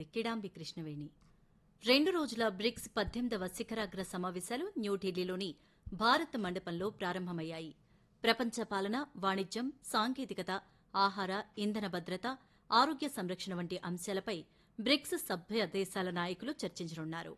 కిడాంబి కృష్ణవేణి రెండు రోజుల బ్రిక్స్ పద్దెనిమిదవ శిఖరాగ్ర సమావేశాలు న్యూఢిల్లీలోని భారత్ మండపంలో ప్రారంభమయ్యాయి ప్రపంచ పాలన వాణిజ్యం సాంకేతికత ఆహార ఇంధన భద్రత ఆరోగ్య సంరక్షణ వంటి అంశాలపై బ్రిక్స్ సభ్య దేశాల నాయకులు చర్చించనున్నారు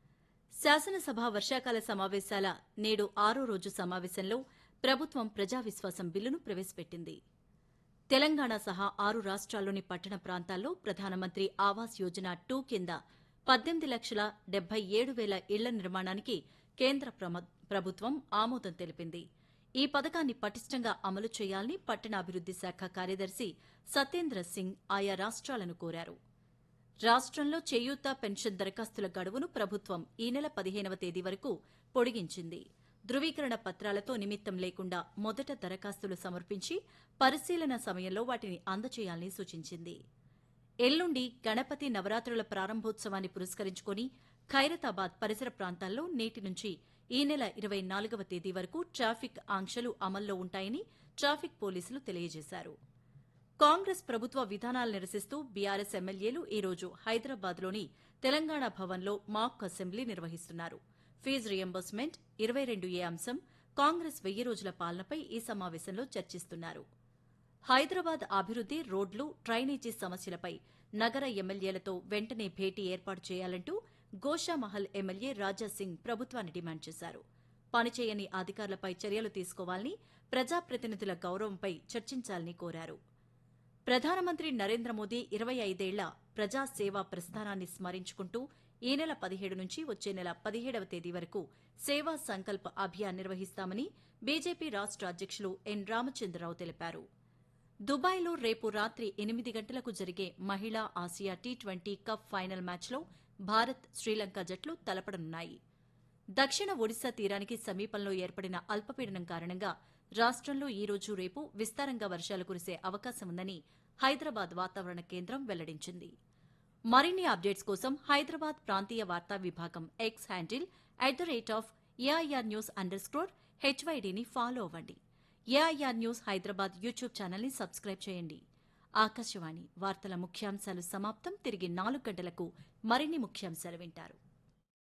శాసనసభ వర్షాకాల సమావేశాల నేడు ఆరో రోజు సమావేశంలో ప్రభుత్వం ప్రజా విశ్వాసం బిల్లును ప్రవేశపెట్టింది తెలంగాణ సహా ఆరు రాష్ట్రాల్లోని పట్టణ ప్రాంతాల్లో ప్రధానమంత్రి ఆవాస్ యోజన టూ కింద పద్దెనిమిది లక్షల డెబ్బై ఏడు వేల ఇళ్ల నిర్మాణానికి కేంద్ర ప్రమ- ప్రభుత్వం ఆమోదం తెలిపింది ఈ పథకాన్ని పటిష్టంగా అమలు చేయాలని పట్టణాభివృద్ది శాఖ కార్యదర్శి సత్యేంద్ర సింగ్ ఆయా రాష్ట్రాలను కోరారు రాష్ట్రంలో చేయూత పెన్షన్ దరఖాస్తుల గడువును ప్రభుత్వం ఈ నెల పదిహేనవ తేదీ వరకు పొడిగించింది ధృవీకరణ పత్రాలతో నిమిత్తం లేకుండా మొదట దరఖాస్తులు సమర్పించి పరిశీలన సమయంలో వాటిని అందజేయాలని సూచించింది ఎల్లుండి గణపతి నవరాత్రుల ప్రారంభోత్సవాన్ని పురస్కరించుకుని ఖైరతాబాద్ పరిసర ప్రాంతాల్లో నేటి నుంచి ఈ నెల ఇరవై నాలుగవ తేదీ వరకు ట్రాఫిక్ ఆంక్షలు అమల్లో ఉంటాయని ట్రాఫిక్ పోలీసులు తెలియజేశారు కాంగ్రెస్ ప్రభుత్వ విధానాలు నిరసిస్తూ బీఆర్ఎస్ ఎమ్మెల్యేలు ఈ రోజు హైదరాబాద్లోని తెలంగాణ భవన్లో మాక్ అసెంబ్లీ నిర్వహిస్తున్నారు ఫీజు రియంబర్స్మెంట్ ఇరవై రెండు ఏ అంశం కాంగ్రెస్ వెయ్యి రోజుల పాలనపై ఈ సమావేశంలో చర్చిస్తున్నారు హైదరాబాద్ అభివృద్ది రోడ్లు డ్రైనేజీ సమస్యలపై నగర ఎమ్మెల్యేలతో వెంటనే భేటీ ఏర్పాటు చేయాలంటూ గోషామహల్ ఎమ్మెల్యే రాజా సింగ్ ప్రభుత్వాన్ని డిమాండ్ చేశారు పనిచేయని అధికారులపై చర్యలు తీసుకోవాలని ప్రజాప్రతినిధుల గౌరవంపై చర్చించాలని కోరారు ప్రధానమంత్రి నరేంద్ర మోదీ ఇరవై ఐదేళ్ల ప్రజాసేవా ప్రస్థానాన్ని స్మరించుకుంటూ ఈ నెల పదిహేడు నుంచి వచ్చే నెల పదిహేడవ తేదీ వరకు సేవా సంకల్ప్ అభియాన్ నిర్వహిస్తామని బీజేపీ రాష్ట అధ్యక్షులు ఎన్ రామచంద్రరావు తెలిపారు దుబాయ్లో రేపు రాత్రి ఎనిమిది గంటలకు జరిగే మహిళా Asia T twenty cup final మ్యాచ్లో భారత్ శ్రీలంక జట్లు తలపడనున్నాయి దక్షిణ ఒడిశా తీరానికి సమీపంలో ఏర్పడిన అల్పపీడనం కారణంగా రాష్ట్రంలో ఈ రోజు రేపు విస్తారంగా వర్షాలు కురిసే అవకాశం ఉందని హైదరాబాద్ వాతావరణ కేంద్రం వెల్లడించింది మరిన్ని అప్డేట్స్ కోసం హైదరాబాద్ ప్రాంతీయ వార్తా విభాగం X handle at the rate of AIR news underscore స్క్రోర్ హెచ్వైడీని ఫాలో అవ్వండి ఏఐఆర్ న్యూస్ హైదరాబాద్ యూట్యూబ్ ఛానల్ని సబ్స్క్రైబ్ చేయండి ఆకాశవాణి వార్తల ముఖ్యాంశాలు సమాప్తం తిరిగి నాలుగు గంటలకు మరిన్ని ముఖ్యాంశాలు వింటారు